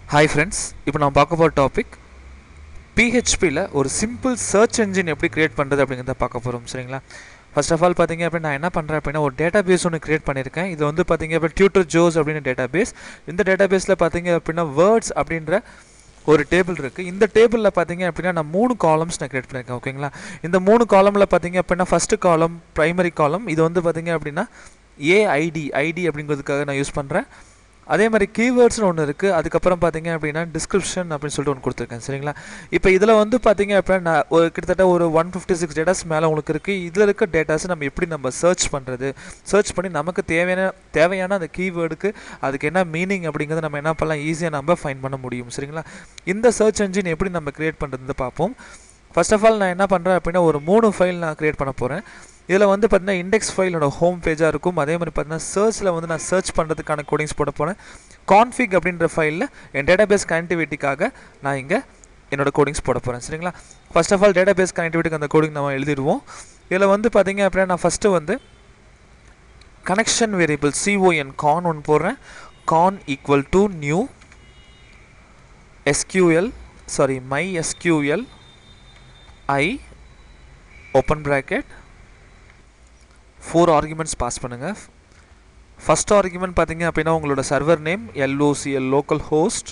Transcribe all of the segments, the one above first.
hi friends இப்போ நான் பார்க்க போகிற டாபிக் பிஹெச்பியில் ஒரு சிம்பிள் சர்ச் என்ஜின் எப்படி கிரியேட் பண்ணுறது அப்படிங்கிறத பார்க்க போகிறோம் சரிங்களா ஃபர்ஸ்ட் ஆஃப் ஆல் பார்த்தீங்க அப்படின்னா நான் என்ன பண்ணுறேன் அப்படின்னா ஒரு டேட்டா பேஸ் ஒன்று கிரியேட் பண்ணியிருக்கேன் இது வந்து பார்த்தீங்க அப்படின்னா டியூட்டர் ஜோஸ் அப்படின்னு டேட்டா பேஸ் இந்த டேட்டா பேஸில் பார்த்தீங்க அப்படின்னா வேர்ட்ஸ் அப்படின்ற ஒரு டேபிள் இருக்குது இந்த டேபிளில் பார்த்தீங்க அப்படின்னா நான் மூணு காலம்ஸ் நான் கிரியேட் பண்ணியிருக்கேன் ஓகேங்களா இந்த மூணு காலமில் பார்த்தீங்க அப்படின்னா ஃபஸ்ட்டு காலம் ப்ரைமரி காலம் இது வந்து பார்த்தீங்க அப்படின்னா ஏஐடி ஐடி அப்படிங்கிறதுக்காக நான் யூஸ் பண்ணுறேன் அதே மாதிரி கீவேர்ட்ஸ்னு ஒன்று இருக்குது அதுக்கப்புறம் பார்த்தீங்க அப்படின்னா டிஸ்கிரிப்ஷன் அப்படின்னு சொல்லிட்டு ஒன்று கொடுத்துருக்கேன் சரிங்களா இப்போ இதில் வந்து பார்த்தீங்க அப்படின்னா நான் ஒரு கிட்டத்தட்ட ஒரு ஒன் ஃபிஃப்டி சிக்ஸ் டேட்டாஸ் மேலே உங்களுக்கு இருக்குது இதில் இருக்க டேட்டாஸை நம்ம எப்படி நம்ம சர்ச் பண்ணுறது சர்ச் பண்ணி நமக்கு தேவையான தேவையான அந்த கீவேர்டுக்கு அதுக்கு என்ன மீனிங் அப்படிங்கிறத நம்ம என்ன பண்ணலாம் ஈஸியாக நம்ம ஃபைன் பண்ண முடியும் சரிங்களா இந்த சர்ச் என்ஜின் எப்படி நம்ம க்ரியேட் பண்ணுறது பார்ப்போம் ஃபர்ஸ்ட் ஆஃப் ஆல் நான் என்ன பண்ணுறேன் அப்படின்னா ஒரு மூணு ஃபைல் நான் க்ரியேட் பண்ண போகிறேன் இதில் வந்து பார்த்தீங்கன்னா இண்டெக்ஸ் ஃபைலோட ஹோம் பேஜாக இருக்கும் அதே மாதிரி பார்த்தீங்கன்னா சர்ச்சில் வந்து நான் சர்ச் பண்ணுறதுக்கான கோடிங்ஸ் போட போகிறேன் கான்ஃபிக் அப்படின்ற ஃபைலில் என் டேட்டாபேஸ் கனெக்டிவிட்டிக்காக நான் இங்கே என்னோட கோடிங்ஸ் போட போகிறேன் சரிங்களா ஃபர்ஸ்ட் ஆஃப் ஆல் டேட்டாபேஸ் கனெக்டிவிட்டிக்கு அந்த கோடிங் நம்ம எழுதிடுவோம் இதில் வந்து பார்த்தீங்க அப்படின்னா நான் ஃபஸ்ட்டு வந்து கனெக்ஷன் வேரியபிள் சிஓஎன் கான் ஒன்று போடுறேன் con equal to new SQL sorry my SQL I open bracket four arguments pass பண்ணுங்கள் ஃபஸ்ட் ஆர்குமெண்ட் பார்த்தீங்க அப்படின்னா உங்களோட server name L O C L local host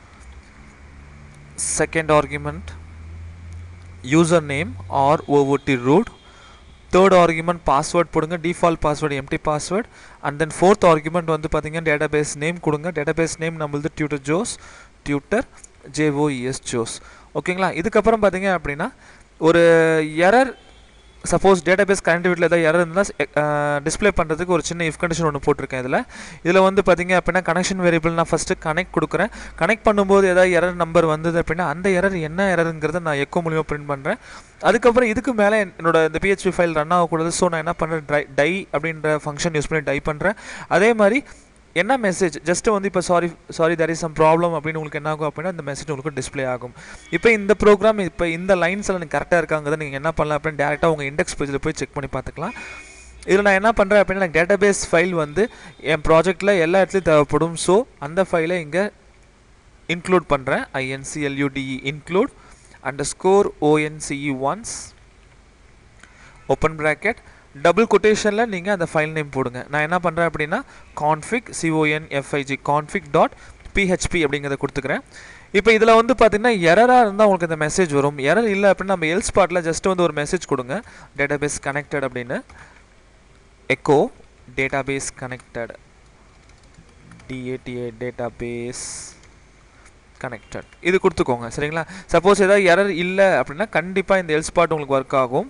second argument user name R O O T root third argument password போடுங்க default password empty password and then fourth argument வந்து பார்த்தீங்கன்னா database name கொடுங்க database name நம்மளது tutor Joes tutor J O E S Joes ஓகேங்களா இதுக்கப்புறம் பார்த்தீங்க அப்படின்னா ஒரு எரர் சப்போஸ் டேட்டாபேஸ் கனெக்டிவிட்டியில் ஏதாவது எரர் இருந்தால் டிஸ்பிளே பண்ணுறதுக்கு ஒரு சின்ன இஃப் கண்டிஷன் ஒன்று போட்டிருக்கேன் இதில் இதில் வந்து பார்த்தீங்க அப்படின்னா கனெக்ஷன் வேரியபிள் நான் ஃபஸ்ட்டு கனெக்ட் கொடுக்குறேன் கனெக்ட் பண்ணும்போது ஏதாவது எரர் நம்பர் வந்தது அப்படின்னா அந்த எரர் என்ன எரருங்கிறத நான் எக்கோ மூலியமாக பிரிண்ட் பண்ணுறேன் அதுக்கப்புறம் இதுக்கு மேலே என்னோட இந்த பிஹெச்பி ஃபைல் ரன் ஆகக்கூடாது ஸோ நான் என்ன பண்ணுறேன் ட்ரை டை அப்படின்ற ஃபங்க்ஷன் யூஸ் பண்ணி டை பண்ணுறேன் அதே மாதிரி என்ன மெசேஜ் ஜஸ்ட்டு வந்து இப்போ sorry sorry there is some problem அப்படின்னு உங்களுக்கு என்ன ஆகும் அப்படின்னா இந்த மெசேஜ் உங்களுக்கு டிஸ்பிளே ஆகும் இப்போ இந்த ப்ரோக்ராம் இப்போ இந்த லைன்ஸ் எல்லாம் கரெக்டாக இருக்காங்கிறத நீங்கள் என்ன பண்ணலாம் அப்படின்னு டேரெக்டாக உங்கள் இண்டெக்ஸ் பேஜில் போய் செக் பண்ணி பார்த்துக்கலாம் இதில் நான் என்ன பண்ணுறேன் அப்படின்னா எனக்கு டேட்டாபேஸ் ஃபைல் வந்து என் ப்ராஜெக்ட்டில் எல்லா இடத்துலையும் தேவைப்படும் ஸோ அந்த ஃபைலை இங்கே இன்க்ளூட் பண்ணுறேன் ஐஎன்சிஎல்யூடிஇ include under score ONCE once open bracket double கொட்டேஷனில் நீங்கள் அந்த ஃபைல் நேம் போடுங்க நான் என்ன பண்ணுறேன் அப்படின்னா config CON FIG config dot PHP அப்படிங்கிறத கொடுத்துக்கிறேன் இப்போ இதில் வந்து பார்த்தீங்கன்னா எரராக இருந்தால் உங்களுக்கு இந்த மெசேஜ் வரும் எரர் இல்லை அப்படின்னா நம்ம எல் ஸ்பாட்டில் ஜஸ்ட் வந்து ஒரு மெசேஜ் கொடுங்க டேட்டாபேஸ் கனெக்டட் அப்படின்னு echo database connected D A T A database connected இது கொடுத்துக்கோங்க சரிங்களா சப்போஸ் ஏதாவது எரர் இல்லை அப்படின்னா கண்டிப்பாக இந்த எல் ஸ்பாட் உங்களுக்கு ஒர்க் ஆகும்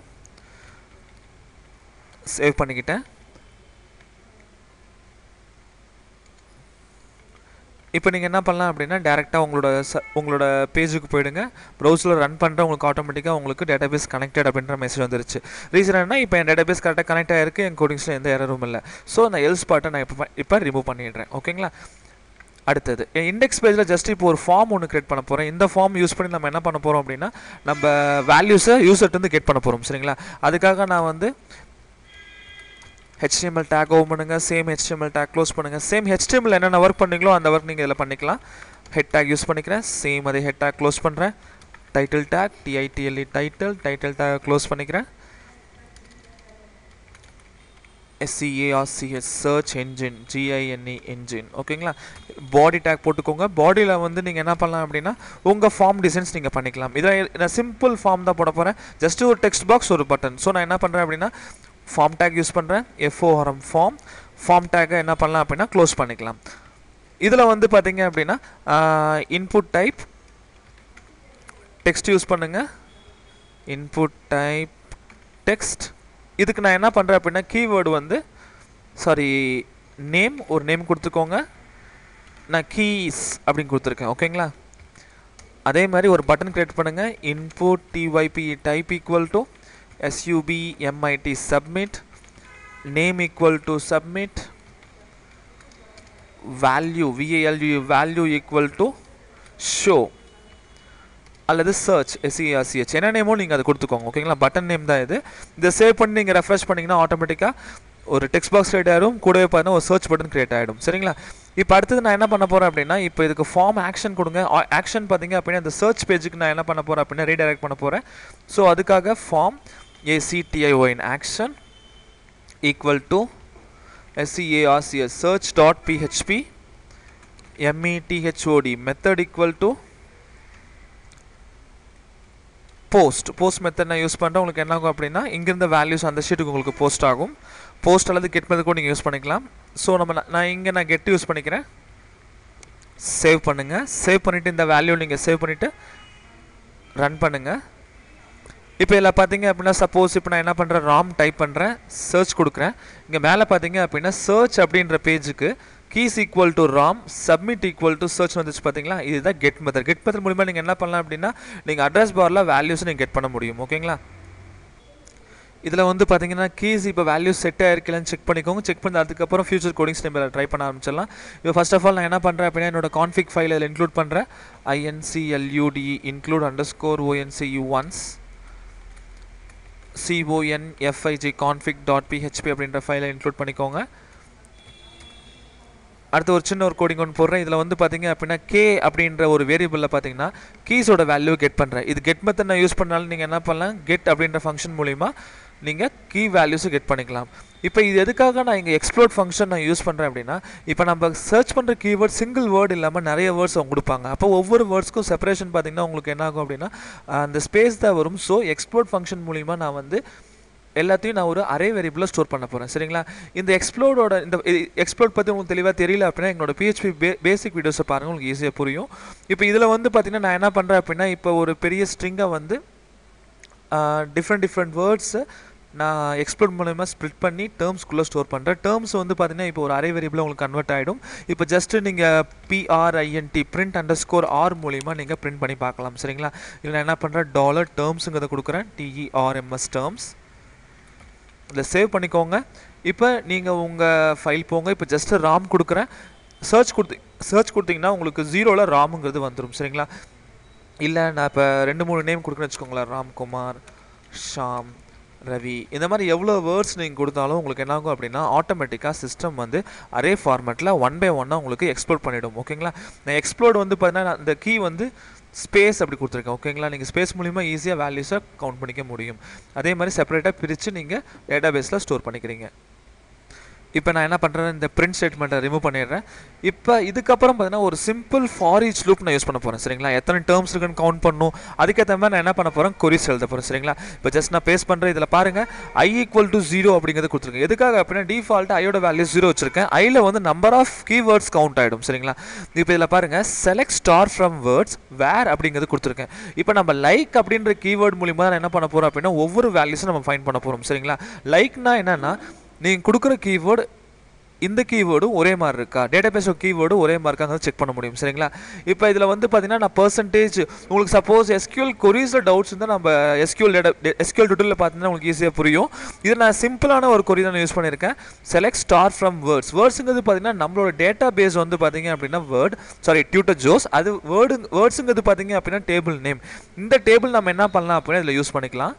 சேவ் பண்ணிக்கிட்டேன் இப்போ நீங்கள் என்ன பண்ணலாம் அப்படின்னா டேரெக்டாக உங்களோட ச உங்களோட பேஜுக்கு போயிடுங்க ப்ரௌசரில் ரன் பண்ணுற உங்களுக்கு ஆட்டோமேட்டிக்காக உங்களுக்கு டேட்டாபேஸ் கனெக்டட் அப்படின்ற மெசேஜ் வந்துருச்சு ரீசன் என்ன இப்போ என் டேட்டாபேஸ் கரெக்டாக கனெக்ட் ஆகிருக்கு என் கோடிங்ஸில் எந்த எரரும் இல்லை ஸோ அந்த எல் ஸ்பாட்டை நான் இப்போ இப்போ ரிமூவ் பண்ணிடுறேன் ஓகேங்களா அடுத்தது என் இண்டெக்ஸ் பேஜில் ஜஸ்ட் இப்போ ஒரு ஃபார்ம் ஒன்று கிரியேட் பண்ண போகிறேன் இந்த ஃபார்ம் யூஸ் பண்ணி நம்ம என்ன பண்ண போகிறோம் அப்படின்னா நம்ம வேல்யூஸை யூசர்ட்டு கெட் பண்ண போகிறோம் சரிங்களா அதுக்காக நான் வந்து ஹெச்டிஎம்எல் டேக் ஓப்பன் பண்ணுங்கள் சேம் ஹெச்டிஎம்எல் டேக் க்ளோஸ் பண்ணுங்கள் சேம் ஹெச்டிஎம்எல் என்னென்ன ஒர்க் பண்ணீங்களோ அந்த ஒர்க் நீங்கள் இதில் பண்ணிக்கலாம் ஹெட் டேக் யூஸ் பண்ணிக்கிறேன் சேம் அதே ஹெட் டேக் க்ளோஸ் பண்ணுறேன் title tag T I T L E title title tag close பண்ணிக்கிறேன் S C A R C S search engine G I N E engine ஓகேங்களா பாடி டேக் போட்டுக்கோங்க பாடியில் வந்து நீங்கள் என்ன பண்ணலாம் அப்படின்னா உங்கள் ஃபார்ம் டிசைன்ஸ் நீங்கள் பண்ணிக்கலாம் இதில் நான் சிம்பிள் ஃபார்ம் தான் போட போகிறேன் ஜஸ்ட் ஒரு டெக்ஸ்ட் பாக்ஸ் ஒரு பட்டன் ஸோ நான் என்ன பண்ணுறேன் அப்படின்னா ஃபார்ம் டேக் யூஸ் பண்ணுறேன் எஃப்ஓஆர்எம் ஃபார்ம் ஃபார்ம் டேக்கை என்ன பண்ணலாம் அப்படின்னா க்ளோஸ் பண்ணிக்கலாம் இதில் வந்து பார்த்தீங்க அப்படின்னா இன்புட் டைப் டெக்ஸ்ட் யூஸ் பண்ணுங்கள் இன்புட் டைப் டெக்ஸ்ட் இதுக்கு நான் என்ன பண்ணுறேன் அப்படின்னா கீவேர்டு வந்து சாரி நேம் ஒரு நேம் கொடுத்துக்கோங்க நான் கீஸ் அப்படின்னு கொடுத்துருக்கேன் ஓகேங்களா அதே மாதிரி ஒரு பட்டன் க்ரியேட் பண்ணுங்கள் input T Y P type equal to sub mit submit name equal to submit value value value equal to show அல்லது சர்ச் எஸ்இஆர்சிஹெச் என்ன நேமோ நீங்கள் அதை கொடுத்துக்கோங்க ஓகேங்களா பட்டன் நேம் தான் இது இதை சேவ் பண்ணி நீங்கள் ரெஃப்ரெஷ் பண்ணிங்கன்னா ஆட்டோமேட்டிக்காக ஒரு டெக்ஸ்ட் பாக்ஸ் கிரியேட் ஆகிடும் கூடவே பார்த்தீங்கன்னா ஒரு சர்ச் பட்டன் கிரியேட் ஆகிடும் சரிங்களா இப்போ அடுத்தது நான் என்ன பண்ண போகிறேன் அப்படின்னா இப்போ இதுக்கு ஃபார்ம் ஆக்ஷன் கொடுங்க ஆக்ஷன் பார்த்தீங்க அப்படின்னா இந்த சர்ச் பேஜுக்கு நான் என்ன பண்ண போகிறேன் அப்படின்னா ரீடைரக்ட் பண்ண போகிறேன் ஸோ அதுக்காக form A C T I O N action equal to S C A R C S search dot PHP M E T H O D method equal to post post method நான் யூஸ் பண்ணுறேன் உங்களுக்கு என்ன ஆகும் அப்படின்னா இங்கிருந்த வேல்யூஸ் அந்த ஷீட்டுக்கு உங்களுக்கு போஸ்ட் ஆகும் போஸ்ட் அல்லது கெட் மெத்தட் கூட நீங்கள் யூஸ் பண்ணிக்கலாம் ஸோ நம்ம நான் நான் இங்கே நான் கெட் யூஸ் பண்ணிக்கிறேன் சேவ் பண்ணுங்கள் சேவ் பண்ணிவிட்டு இந்த வேல்யூ நீங்கள் சேவ் பண்ணிவிட்டு ரன் பண்ணுங்கள் இப்போ இதில் பார்த்தீங்க அப்படின்னா சப்போஸ் இப்போ நான் என்ன பண்ணுறேன் ராம் டைப் பண்ணுறேன் சர்ச் கொடுக்குறேன் இங்கே மேலே பார்த்தீங்க அப்படின்னா சர்ச் அப்படின்ற பேஜுக்கு keys equal to Ram submit equal to search வந்துச்சு பார்த்தீங்களா இதுதான் கெட் மெத்தட் கெட் மெத்தட் மூலிமா நீங்கள் என்ன பண்ணலாம் அப்படின்னா நீங்கள் அட்ரஸ் பாரில் வேல்யூஸ் நீங்கள் கெட் பண்ண முடியும் ஓகேங்களா இதில் வந்து பார்த்தீங்கன்னா கீஸ் இப்போ வேல்யூஸ் செட் ஆயிருக்கலன்னு செக் பண்ணிக்கோங்க செக் பண்ணி அதுக்கப்புறம் ஃபியூச்சர் கோடிங்ஸ் நம்ம ட்ரை பண்ண ஆரம்பிச்சிடலாம் இப்போ ஃபர்ஸ்ட் ஆஃப் ஆல் நான் என்ன பண்ணுறேன் அப்படின்னா என்னோட கான்ஃபிக் ஃபைல் இதில் இன்க்ளூட் பண்ணுறேன் I N C L U D include underscore O N C U once C O N F I G config dot PHP அப்படின்ற ஃபைலை இன்க்ளூட் பண்ணிக்கோங்க அடுத்து ஒரு சின்ன ஒரு கோடிங் ஒன்று போடுறேன் இதில் வந்து பார்த்தீங்க அப்படின்னா கே அப்படின்ற ஒரு வேரியபிளில் பார்த்தீங்கன்னா கீஸோட வேல்யூ கெட் பண்ணுறேன் இது கெட் மெத்தட் நான் யூஸ் பண்ணாலும் நீங்கள் என்ன பண்ணலாம் கெட் அப்படின்ற ஃபங்க்ஷன் மூலிமா நீங்கள் கீ வேல்யூஸை கெட் பண்ணிக்கலாம் இப்போ இது எதுக்காக நான் இங்கே எக்ஸ்ப்ளோர் ஃபங்க்ஷன் நான் யூஸ் பண்ணுறேன் அப்படின்னா இப்போ நம்ம சர்ச் பண்ணுற கீவேர்ட் சிங்கிள் வேர்டு இல்லாமல் நிறைய வேர்ட்ஸ் அவங்க கொடுப்பாங்க அப்போ ஒவ்வொரு வேர்ட்ஸ்க்கும் செப்பரேஷன் பார்த்தீங்கன்னா உங்களுக்கு என்ன ஆகும் அப்படின்னா அந்த ஸ்பேஸ் தான் வரும் ஸோ எக்ஸ்ப்ளோர் ஃபங்க்ஷன் மூலிமா நான் வந்து எல்லாத்தையும் நான் ஒரு அரே வேரியபிளில் ஸ்டோர் பண்ண போகிறேன் சரிங்களா இந்த எக்ஸ்ப்ளோரோட இந்த எக்ஸ்ப்ளோர் பற்றி உங்களுக்கு தெளிவாக தெரியல அப்படின்னா எங்களோட பிஹெச்பி பே பேசிக் வீடியோஸை பாருங்கள் உங்களுக்கு ஈஸியாக புரியும் இப்போ இதில் வந்து பார்த்தீங்கன்னா நான் என்ன பண்ணுறேன் அப்படின்னா இப்போ ஒரு பெரிய ஸ்ட்ரிங்கை வந்து டிஃப்ரெண்ட் டிஃப்ரெண்ட் வேர்ட்ஸை நான் எக்ஸ்ப்ளோர் மூலயமா ஸ்ப்ளிட் பண்ணி டேர்ம்ஸ்குள்ளே ஸ்டோர் பண்ணுறேன் டேர்ம்ஸ் வந்து பார்த்தீங்கன்னா இப்போ ஒரு அரே வேரியபிளாக உங்களுக்கு கன்வெர்ட் ஆகிடும் இப்போ ஜஸ்ட்டு நீங்கள் P R I N T print underscore R மூலிமா நீங்கள் பிரிண்ட் பண்ணி பார்க்கலாம் சரிங்களா இல்லை நான் என்ன பண்ணுறேன் டாலர் டேர்ம்ஸுங்கிறத கொடுக்குறேன் டிஇஆர்எம்எஸ் டேர்ம்ஸ் இதில் சேவ் பண்ணிக்கோங்க இப்போ நீங்கள் உங்கள் ஃபைல் போங்க இப்போ ஜஸ்ட்டு ராம் கொடுக்குறேன் சர்ச் கொடுத்து சர்ச் கொடுத்தீங்கன்னா உங்களுக்கு ஜீரோவில் ராமுங்கிறது வந்துடும் சரிங்களா இல்லை நான் இப்போ ரெண்டு மூணு நேம் கொடுக்குறேன்னு வச்சுக்கோங்களேன் ராம்குமார் ஷாம் ரவி இந்த மாதிரி எவ்வளோ வேர்ட்ஸ் நீங்கள் கொடுத்தாலும் உங்களுக்கு என்ன ஆகும் அப்படின்னா ஆட்டோமேட்டிக்காக சிஸ்டம் வந்து அரே ஃபார்மேட்டில் ஒன் பை ஒன்னாக உங்களுக்கு எக்ஸ்ப்ளோர் பண்ணிவிடும் ஓகேங்களா நான் எக்ஸ்ப்ளோர்ட் வந்து பார்த்தீங்கன்னா இந்த கீ வந்து ஸ்பேஸ் அப்படி கொடுத்துருக்கேன் ஓகேங்களா நீங்கள் ஸ்பேஸ் மூலிமா ஈஸியாக வேல்யூஸை கவுண்ட் பண்ணிக்க முடியும் அதே மாதிரி செப்பரேட்டாக பிரித்து நீங்கள் டேட்டா பேஸில் ஸ்டோர் பண்ணிக்கிறீங்க இப்போ நான் என்ன பண்ணுறேன் இந்த பிரிண்ட் ஸ்டேட்மெண்ட்டை ரிமூவ் பண்ணிடுறேன் இப்போ இதுக்கப்புறம் பார்த்தீங்கன்னா ஒரு சிம்பிள் ஃபார் ஈச் லூப் நான் யூஸ் பண்ண போகிறேன் சரிங்களா எத்தனை டேர்ம்ஸ் இருக்குன்னு கவுண்ட் பண்ணும் அதுக்கேற்ற மாதிரி நான் என்ன பண்ண போகிறேன் கொரிஸ் எழுத போகிறேன் சரிங்களா இப்போ ஜஸ்ட் நான் பேஸ் பண்ணுறேன் இதில் பாருங்கள் ஐ ஈக்குவல் டு ஜீரோ அப்படிங்கிறது கொடுத்துருக்கேன் எதுக்காக அப்படின்னா டிஃபால்ட் ஐயோட வேல்யூ ஜீரோ வச்சிருக்கேன் ஐயில் வந்து நம்பர் ஆஃப் கீவேர்ட்ஸ் கவுண்ட் ஆகிடும் சரிங்களா இப்போ இதில் பாருங்கள் select star from words where அப்படிங்கிறது கொடுத்துருக்கேன் இப்போ நம்ம லைக் அப்படின்ற கீவேர்ட் மூலிமா நான் என்ன பண்ண போகிறோம் அப்படின்னா ஒவ்வொரு வேல்யூஸும் நம்ம ஃபைன் பண்ண போகிறோம் சரிங்களா லைக்னா என்னென்னா நீங்கள் கொடுக்குற கீவேர்டு இந்த கீவேர்டும் ஒரே மாதிரி இருக்கா டேட்டா பேஸ் கீவேர்டும் ஒரே மாதிரி இருக்காங்க செக் பண்ண முடியும் சரிங்களா இப்போ இதில் வந்து பார்த்தீங்கன்னா நான் பர்சன்டேஜ் உங்களுக்கு சப்போஸ் எஸ்கியூஎல் கொரிஸில் டவுட்ஸ் இருந்தால் நம்ம எஸ்கியூஎல் டேட்டா எஸ்கியூஎல் டுட்டில் பார்த்தீங்கன்னா உங்களுக்கு ஈஸியாக புரியும் இது நான் சிம்பிளான ஒரு கொரி தான் யூஸ் பண்ணியிருக்கேன் செலக்ட் ஸ்டார் ஃப்ரம் வேர்ட்ஸ் வேர்ட்ஸுங்கிறது பார்த்தீங்கன்னா நம்மளோட டேட்டா பேஸ் வந்து பார்த்தீங்க அப்படின்னா வேர்ட் சாரி டியூட்டர் ஜோஸ் அது வேர்டு வேர்ட்ஸுங்கிறது பார்த்தீங்க அப்படின்னா டேபிள் நேம் இந்த டேபிள் நம்ம என்ன பண்ணலாம் அப்படின்னா இதில் யூஸ் பண்ணிக்கலாம்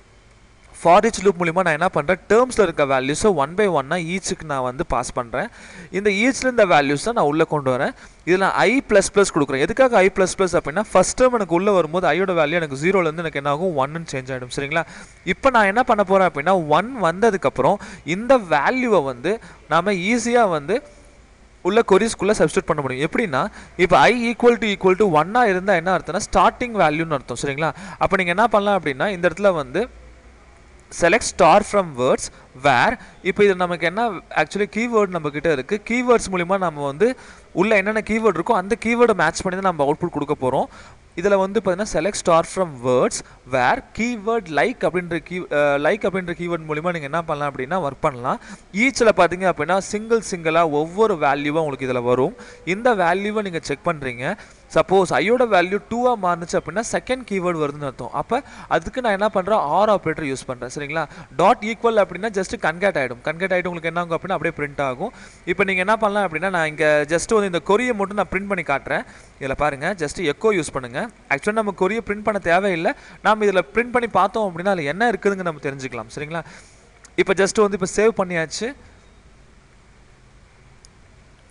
ஃபார் ஈச் லூப் மூலிமா நான் என்ன பண்ணுறேன் டேர்ம்ஸில் இருக்க வேல்யூஸை ஒன் பை ஒன்னாக ஈச்சுக்கு நான் வந்து பாஸ் பண்ணுறேன் இந்த ஈச்சில் இந்த வேல்யூஸை நான் உள்ளே கொண்டு வரேன் இதில் நான் ஐ ப்ளஸ் ப்ளஸ் கொடுக்குறேன் எதுக்காக ஐ ப்ளஸ் ப்ளஸ் அப்படின்னா ஃபஸ்ட் டேர்ம் எனக்கு உள்ளே வரும்போது ஐயோட வேல்யூ எனக்கு ஜீரோலேருந்து எனக்கு என்ன ஆகும் ஒன்னு சேஞ்ச் ஆகிடும் சரிங்களா இப்போ நான் என்ன பண்ண போகிறேன் அப்படின்னா ஒன் வந்ததுக்கப்புறம் இந்த வேல்யூவை வந்து நாம் ஈஸியாக வந்து உள்ள கொரிஸ்குள்ளே சப்ஸ்டியூட் பண்ண முடியும் எப்படின்னா இப்போ I equal to equal to ஒன்னாக இருந்தால் என்ன அர்த்தம்னா ஸ்டார்டிங் வேல்யூன்னு அர்த்தம் சரிங்களா அப்போ நீங்கள் என்ன பண்ணலாம் அப்படின்னா இந்த இடத்துல வந்து select star from words where இப்போ இது நமக்கு என்ன ஆக்சுவலி கீவேர்ட் நம்ம கிட்ட இருக்குது கீவேர்ட்ஸ் மூலிமா நம்ம வந்து உள்ள என்னென்ன கீவேர்ட் இருக்கோ அந்த கீவேர்டை மேட்ச் பண்ணி தான் நம்ம அவுட்புட் கொடுக்க போகிறோம் இதில் வந்து பார்த்தீங்கன்னா select star from words where keyword like அப்படின்ற கீ லைக் அப்படின்ற கீவேர்ட் மூலிமா நீங்கள் என்ன பண்ணலாம் அப்படின்னா ஒர்க் பண்ணலாம் ஈச்சில் பார்த்தீங்க அப்படின்னா சிங்கிள் சிங்கிளாக ஒவ்வொரு வேல்யூவாக உங்களுக்கு இதில் வரும் இந்த வேல்யூவை நீங்கள் செக் பண்ணுறீங்க சப்போஸ் ஐயோட வேல்யூ டூவாக மாறுனுச்சு அப்படின்னா செகண்ட் கீவேர்டு வருதுன்னு அர்த்தம் அப்போ அதுக்கு நான் என்ன பண்ணுறேன் ஆர் ஆப்ரேட்டர் யூஸ் பண்ணுறேன் சரிங்களா டாட் ஈக்குவல் அப்படின்னா ஜஸ்ட் கன்கேட் ஆகிடும் கன்கேட் ஆகிட்டு உங்களுக்கு என்ன ஆகும் அப்படின்னா அப்படியே பிரிண்ட் ஆகும் இப்போ நீங்கள் என்ன பண்ணலாம் அப்படின்னா நான் இங்கே ஜஸ்ட் வந்து இந்த கொரியை மட்டும் நான் பிரிண்ட் பண்ணி காட்டுறேன் இதில் பாருங்கள் ஜஸ்ட் எக்கோ யூஸ் பண்ணுங்கள் ஆக்சுவலாக நம்ம கொரியை பிரிண்ட் பண்ண தேவையில்லை நாம் இதில் பிரிண்ட் பண்ணி பார்த்தோம் அப்படின்னா அதில் என்ன இருக்குதுங்க நம்ம தெரிஞ்சுக்கலாம் சரிங்களா இப்போ ஜஸ்ட் வந்து இப்போ சேவ் பண்ணியாச்சு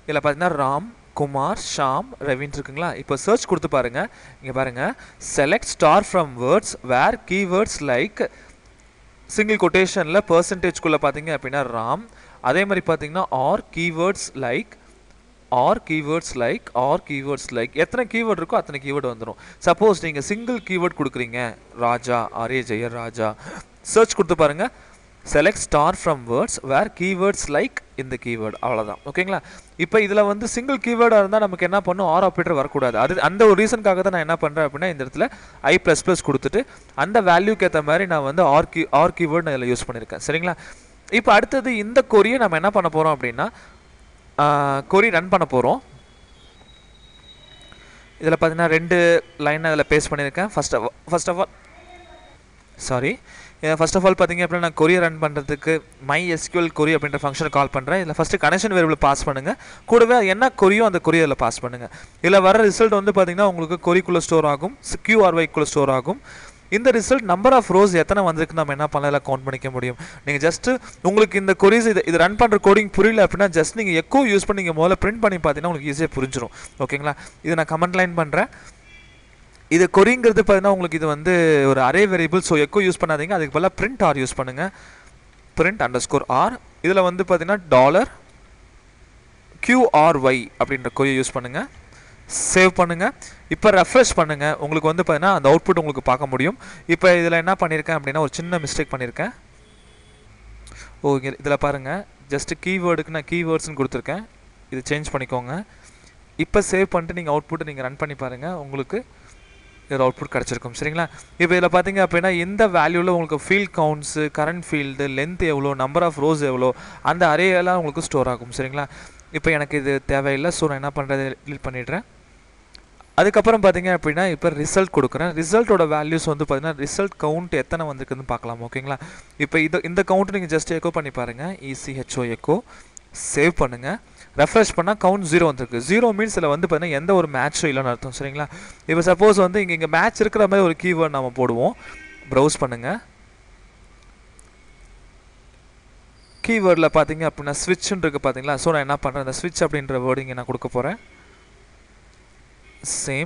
இதில் பார்த்தீங்கன்னா ராம் குமார் ஷாம் ரவின்னு இருக்குங்களா இப்போ சர்ச் கொடுத்து பாருங்கள் இங்கே பாருங்கள் select star from words where keywords like single கொட்டேஷனில் பர்சன்டேஜ்குள்ளே பார்த்தீங்க அப்படின்னா ராம் அதே மாதிரி பார்த்தீங்கன்னா or keywords like or keywords like or keywords like எத்தனை கீவேர்ட் இருக்கோ அத்தனை கீவேர்டு வந்துடும் சப்போஸ் நீங்கள் சிங்கிள் கீவேர்ட் கொடுக்குறீங்க ராஜா அரே ஜெயர் ராஜா சர்ச் கொடுத்து பாருங்க select star from words where keywords like இந்த கீவேர்டு அவ்வளோதான் ஓகேங்களா இப்போ இதில் வந்து சிங்கிள் கீவேர்டாக இருந்தால் நமக்கு என்ன பண்ணும் ஆர் ஆப்ரேட்டர் வரக்கூடாது அது அந்த ஒரு ரீசனுக்காக தான் நான் என்ன பண்ணுறேன் அப்படின்னா இந்த இடத்துல ஐ ப்ளஸ் ப்ளஸ் கொடுத்துட்டு அந்த வேல்யூக்கு ஏற்ற மாதிரி நான் வந்து ஆர் கீ ஆர் கீவேர்டு நான் இதில் யூஸ் பண்ணியிருக்கேன் சரிங்களா இப்போ அடுத்தது இந்த கொரியை நம்ம என்ன பண்ண போகிறோம் அப்படின்னா கொரி ரன் பண்ண போகிறோம் இதில் பார்த்தீங்கன்னா ரெண்டு லைன் அதில் பேஸ்ட் பண்ணியிருக்கேன் first of first of all sorry first of all பார்த்தீங்க அப்படின்னா நான் கொரியர் ரன் பண்ணுறதுக்கு மை எஸ்கியூஎல் கொரி அப்படின்ற ஃபங்க்ஷனை கால் பண்ணுறேன் இதில் ஃபஸ்ட்டு கனெக்ஷன் வேரியபிள் பாஸ் பண்ணுங்கள் கூடவே என்ன கொரியோ அந்த கொரியரில் பாஸ் பண்ணுங்கள் இதில் வர ரிசல்ட் வந்து பார்த்தீங்கன்னா உங்களுக்கு கொரிக்குள்ளே ஸ்டோர் ஆகும் கியூஆர்ஒய்க்குள்ளே ஸ்டோர் ஆகும் இந்த ரிசல்ட் நம்பர் ஆஃப் ரோஸ் எத்தனை வந்திருக்கு நம்ம என்ன பண்ணலாம் கவுண்ட் பண்ணிக்க முடியும் நீங்கள் ஜஸ்ட் உங்களுக்கு இந்த கொரிஸ் இது இது ரன் பண்ணுற கோடிங் புரியல அப்படின்னா ஜஸ்ட் நீங்கள் எக்கோ யூஸ் பண்ணி நீங்கள் முதல்ல பிரிண்ட் பண்ணி பார்த்தீங்கன்னா உங்களுக்கு ஈஸியாக புரிஞ்சிடும் ஓகேங்களா இது நான் கமெண்ட் லைன் பண்ணுறேன் இது கொரிங்கிறது பார்த்தீங்கன்னா உங்களுக்கு இது வந்து ஒரு array variable so echo use பண்ணாதீங்க அதுக்கு பதிலாக பிரிண்ட் ஆர் யூஸ் பண்ணுங்கள் பிரிண்ட் அண்டர் ஸ்கோர் ஆர் இதில் வந்து பார்த்தீங்கன்னா டாலர் கியூஆர்ஒய் அப்படின்ற கொரியை யூஸ் பண்ணுங்கள் சேவ் பண்ணுங்கள் இப்போ ரெஃப்ரெஷ் பண்ணுங்கள் உங்களுக்கு வந்து பார்த்தீங்கன்னா அந்த அவுட்புட் உங்களுக்கு பார்க்க முடியும் இப்போ இதில் என்ன பண்ணியிருக்கேன் அப்படின்னா ஒரு சின்ன மிஸ்டேக் பண்ணியிருக்கேன் ஓ இங்கே இதில் பாருங்கள் ஜஸ்ட்டு கீவேர்டுக்கு நான் கீவேர்ட்ஸ்னு கொடுத்துருக்கேன் இது சேஞ்ச் பண்ணிக்கோங்க இப்போ சேவ் பண்ணிட்டு நீங்கள் அவுட்புட்டை நீங்கள் ரன் பண்ணி பாருங்கள் உங்களுக்கு இதில் அவுட்புட் கிடச்சிருக்கும் சரிங்களா இப்போ இதில் பார்த்தீங்க அப்படின்னா எந்த வேல்யூவில் உங்களுக்கு field counts current field length எவ்வளோ நம்பர் ஆஃப் ரோஸ் எவ்வளோ அந்த அரேயெல்லாம் உங்களுக்கு ஸ்டோர் ஆகும் சரிங்களா இப்போ எனக்கு இது தேவையில்லை ஸோ நான் என்ன பண்ணுறது டிலீட் பண்ணிடுறேன் அதுக்கப்புறம் பார்த்தீங்க அப்படின்னா இப்போ ரிசல்ட் கொடுக்குறேன் ரிசல்ட்டோட வேல்யூஸ் வந்து பார்த்தீங்கன்னா ரிசல்ட் கவுண்ட் எத்தனை வந்திருக்குன்னு பார்க்கலாம் ஓகேங்களா இப்போ இது இந்த கவுண்ட் நீங்கள் ஜஸ்ட் எக்கோ பண்ணி பாருங்கள் இசிஹெச்ஓ எக்கோ சேவ் பண்ணுங்கள் ரெஃப்ரெஷ் பண்ணால் கவுண்ட் ஜீரோ வந்திருக்கு ஜீரோ மீன்ஸ் இதில் வந்து பார்த்தீங்கன்னா எந்த ஒரு மேட்சும் இல்லைன்னு அர்த்தம் சரிங்களா இப்போ சப்போஸ் வந்து இங்கே இங்கே மேட்ச் இருக்கிற மாதிரி ஒரு கீவேர்ட் நம்ம போடுவோம் ப்ரௌஸ் பண்ணுங்கள் கீவேர்டில் பார்த்தீங்க அப்படின்னா ஸ்விட்ச்னு இருக்குது பார்த்தீங்களா ஸோ நான் என்ன பண்ணுறேன் அந்த ஸ்விட்ச் அப்படின்ற வேர்டு இங்கே நான் கொடுக்க போகிறேன் சேம்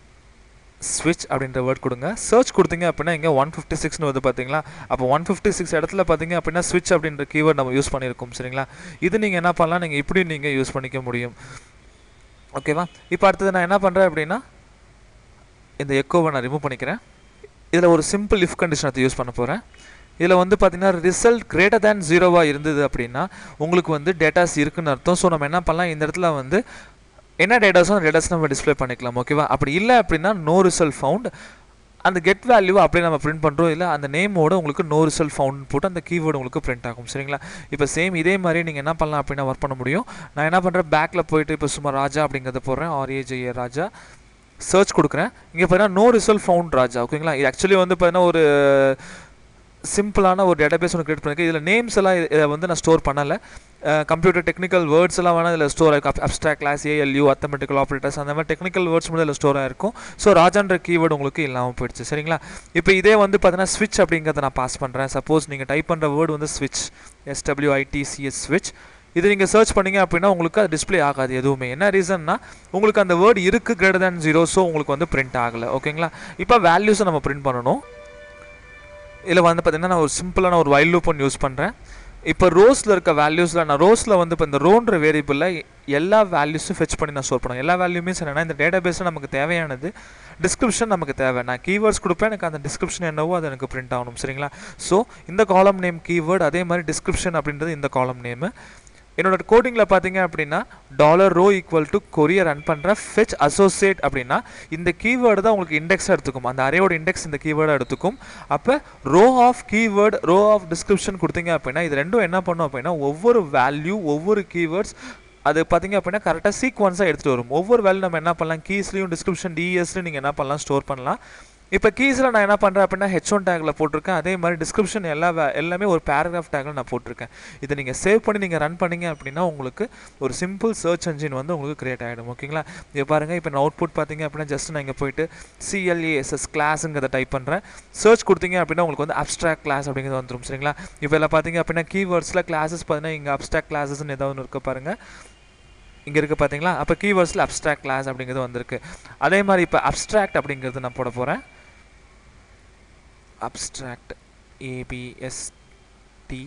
ஸ்விட்ச் அப்படின்ற வேர்ட் கொடுங்க சர்ச் கொடுத்தீங்க அப்படின்னா இங்கே ஒன் ஃபிஃப்டி சிக்ஸ்னு வருது பார்த்தீங்களா அப்போ ஒன் ஃபிஃப்டி சிக்ஸ் இடத்துல பார்த்தீங்க அப்படின்னா ஸ்விட்ச் அப்படின்ற கீவேர்ட் நம்ம யூஸ் பண்ணியிருக்கோம் சரிங்களா இது நீங்கள் என்ன பண்ணலாம் நீங்கள் இப்படி நீங்கள் யூஸ் பண்ணிக்க முடியும் ஓகேவா இப்போ அடுத்தது நான் என்ன பண்ணுறேன் அப்படின்னா இந்த எக்கோவை நான் ரிமூவ் பண்ணிக்கிறேன் இதில் ஒரு சிம்பிள் இஃப் கண்டிஷன் யூஸ் பண்ண போகிறேன் இதில் வந்து பார்த்தீங்கன்னா ரிசல்ட் கிரேட்டர் தேன் ஜீரோவாக இருந்தது அப்படின்னா உங்களுக்கு வந்து டேட்டாஸ் இருக்குன்னு அர்த்தம் ஸோ நம்ம என்ன பண்ணலாம் இந்த இடத்துல வந்து என்ன டேட்டாஸோ அந்த டேட்டாஸ் நம்ம டிஸ்பிளே பண்ணிக்கலாம் ஓகேவா அப்படி இல்லை அப்படின்னா நோ ரிசல்ட் ஃபவுண்ட் அந்த கெட் வேல்யூ அப்படியே நம்ம பிரிண்ட் பண்ணுறோம் இல்லை அந்த நேமோட உங்களுக்கு நோ ரிசல்ட் ஃபவுண்ட் போட்டு அந்த கீவேர்டு உங்களுக்கு பிரிண்ட் ஆகும் சரிங்களா இப்போ சேம் இதே மாதிரி நீங்கள் என்ன பண்ணலாம் அப்படின்னா ஒர்க் பண்ண முடியும் நான் என்ன பண்ணுறேன் பேக்கில் போயிட்டு இப்போ சும்மா ராஜா அப்படிங்கிறத போடுறேன் ஆர்ஏஜேஏ ராஜா சர்ச் கொடுக்குறேன் இங்கே பார்த்தீங்கன்னா நோ ரிசல்ட் ஃபவுண்ட் ராஜா ஓகேங்களா இது ஆக்சுவலி வந்து பார்த்தீங்கன்னா ஒரு சிம்பிளான ஒரு டேட்டாபேஸ் ஒன்று கிரியேட் பண்ணியிருக்கேன் இதில் நேம்ஸ் எல்லாம் இதை வந்து நான் ஸ்டோர் பண்ணலை கம்ப்யூட்டர் டெக்னிக்கல் வேர்ட்ஸ் எல்லாம் வேணால் இதில் ஸ்டோர் ஆகிருக்கும் abstract class A L U arithmetical operators அந்த மாதிரி டெக்னிக்கல் வேர்ட்ஸ் மட்டும் இதில் ஸ்டோர் ஆகிருக்கும் ஸோ ராஜான்ற கீவேர்டு உங்களுக்கு இல்லாமல் போயிடுச்சு சரிங்களா இப்போ இதே வந்து பார்த்தீங்கன்னா ஸ்விட்ச் அப்படிங்கிறத நான் பாஸ் பண்ணுறேன் சப்போஸ் நீங்கள் டைப் பண்ணுற வேர்டு வந்து ஸ்விட்ச் எஸ்டபிள்யூஐடிசிஎஸ் ஸ்விட்ச் இது நீங்கள் சர்ச் பண்ணீங்க அப்படின்னா உங்களுக்கு அது டிஸ்பிளே ஆகாது எதுவுமே என்ன ரீசன்னா உங்களுக்கு அந்த வேர்டு இருக்குது கிரேட்டர் தேன் ஜீரோ ஸோ உங்களுக்கு வந்து பிரிண்ட் ஆகலை ஓகேங்களா இப்போ வேல்யூஸை நம்ம பிரிண்ட் பண்ணணும் இதில் வந்து பார்த்தீங்கன்னா நான் ஒரு சிம்பிளான ஒரு வைல் லூப் ஒன்று யூஸ் பண்ணுறேன் இப்போ ரோஸில் இருக்க வேல்யூஸில் நான் ரோஸில் வந்து இப்போ இந்த ரோன்ற வேரியபிளில் எல்லா வேல்யூஸும் ஃபெச் பண்ணி நான் ஸ்டோர் பண்ணுவேன் எல்லா வேல்யூமே என்னென்னா இந்த டேட்டா பேஸில் நமக்கு தேவையானது டிஸ்கிரிப்ஷன் நமக்கு தேவை நான் கீவேர்ட்ஸ் கொடுப்பேன் எனக்கு அந்த டிஸ்கிரிப்ஷன் என்னவோ அது எனக்கு பிரிண்ட் ஆகணும் சரிங்களா ஸோ இந்த காலம் நேம் கீவேர்டு அதே மாதிரி டிஸ்கிரிப்ஷன் அப்படின்றது இந்த காலம் நேமு என்னோட கோடிங்கில் பார்த்தீங்க அப்படின்னா டாலர் ரோ ஈக்குவல் டு கொரியர் ரன் பண்ணுற ஃபெச் அசோசியேட் அப்படின்னா இந்த கீவேர்டு தான் உங்களுக்கு இண்டெக்ஸாக எடுத்துக்கும் அந்த அரேயோட இண்டெக்ஸ் இந்த கீவேர்டை எடுத்துக்கும் அப்போ row of keyword row of description கொடுத்தீங்க அப்படின்னா இது ரெண்டும் என்ன பண்ணும் அப்படின்னா ஒவ்வொரு வேல்யூ ஒவ்வொரு கீவேர்ட்ஸ் அது பார்த்தீங்க அப்படின்னா கரெக்டாக சீக்வன்ஸாக எடுத்துகிட்டு வரும் ஒவ்வொரு வேல்யூ நம்ம என்ன பண்ணலாம் கீஸ்லையும் டிஸ்கிரிப்ஷன் டிஎஸ்லையும் நீங்கள் என்ன பண்ணலாம் ஸ்டோர் பண்ணலாம் இப்போ கீஸில் நான் என்ன பண்ணுறேன் அப்படின்னா ஹெச் ஒன் டேக்கில் போட்டிருக்கேன் அதே மாதிரி டிஸ்கிரிப்ஷன் எல்லா எல்லாமே ஒரு பேராகிராஃப் டேக்கில் நான் போட்டிருக்கேன் இதை நீங்கள் சேவ் பண்ணி நீங்கள் ரன் பண்ணீங்க அப்படின்னா உங்களுக்கு ஒரு சிம்பிள் சர்ச் என்ஜின் வந்து உங்களுக்கு கிரியேட் ஆகிடும் ஓகேங்களா இப்போ பாருங்கள் இப்போ நான் அவுட்புட் பார்த்தீங்க அப்படின்னா ஜஸ்ட் நான் இங்கே போயிட்டு சிஎல்ஏஎஸ்எஸ் கிளாஸுங்கிறத டைப் பண்ணுறேன் சர்ச் கொடுத்தீங்க அப்படின்னா உங்களுக்கு வந்து அப்ஸ்ட்ராக்ட் கிளாஸ் அப்படிங்கிறது வந்துடும் சரிங்களா இப்போ எல்லாம் பார்த்தீங்க அப்படின்னா கீவேர்ட்ஸில் கிளாஸஸ் பார்த்தீங்கன்னா இங்கே அப்ஸ்ட்ராக்ட் கிளாஸஸ்னு ஏதாவது ஒன்று இருக்க பாருங்கள் இங்கே இருக்குது பார்த்தீங்களா அப்போ கீவேர்ட்ஸில் அப்ஸ்ட்ராக்ட் கிளாஸ் அப்படிங்கிறது வந்திருக்கு அதே மாதிரி இப்போ அப்ஸ்ட்ராக்ட் அப்படிங்கிறது நான் போட போகிறேன் அப்ஸ்ட்ராக்ட் ஏபிஎஸ்டி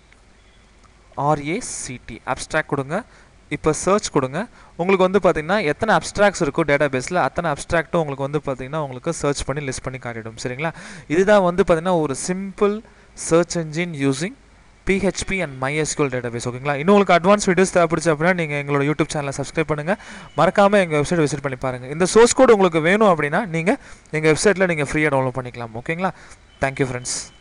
ஆர்ஏசிடி அப்ஸ்ட்ராக்ட் கொடுங்க இப்போ சர்ச் கொடுங்க உங்களுக்கு வந்து பார்த்தீங்கன்னா எத்தனை அப்ஸ்ட்ராக்ட்ஸ் இருக்கோ டேட்டா பேஸில் அத்தனை அப்ஸ்ட்ராக்ட்டும் உங்களுக்கு வந்து பார்த்தீங்கன்னா உங்களுக்கு சர்ச் பண்ணி லிஸ்ட் பண்ணி காட்டிடும் சரிங்களா இதுதான் வந்து பார்த்தீங்கன்னா ஒரு simple search engine using PHP and MySQL database ஓகேங்களா இன்னும் உங்களுக்கு அட்வான்ஸ் வீடியோஸ் தேவைப்படுச்சு அப்படின்னா நீங்கள் எங்களோட யூடியூப் சேனலை சப்ஸ்கிரைப் பண்ணுங்கள் மறக்காமல் எங்கள் வெப்சைட் விசிட் பண்ணி பாருங்கள் இந்த சோர்ஸ் கோட் உங்களுக்கு வேணும் அப்படின்னா நீங்கள் எங்கள் வெப்சைட்டில் நீங்கள் ஃப்ரீயாக டவுன்லோட் பண்ணிக்கலாம் ஓகேங்களா தேங்க்யூ ஃப்ரெண்ட்ஸ்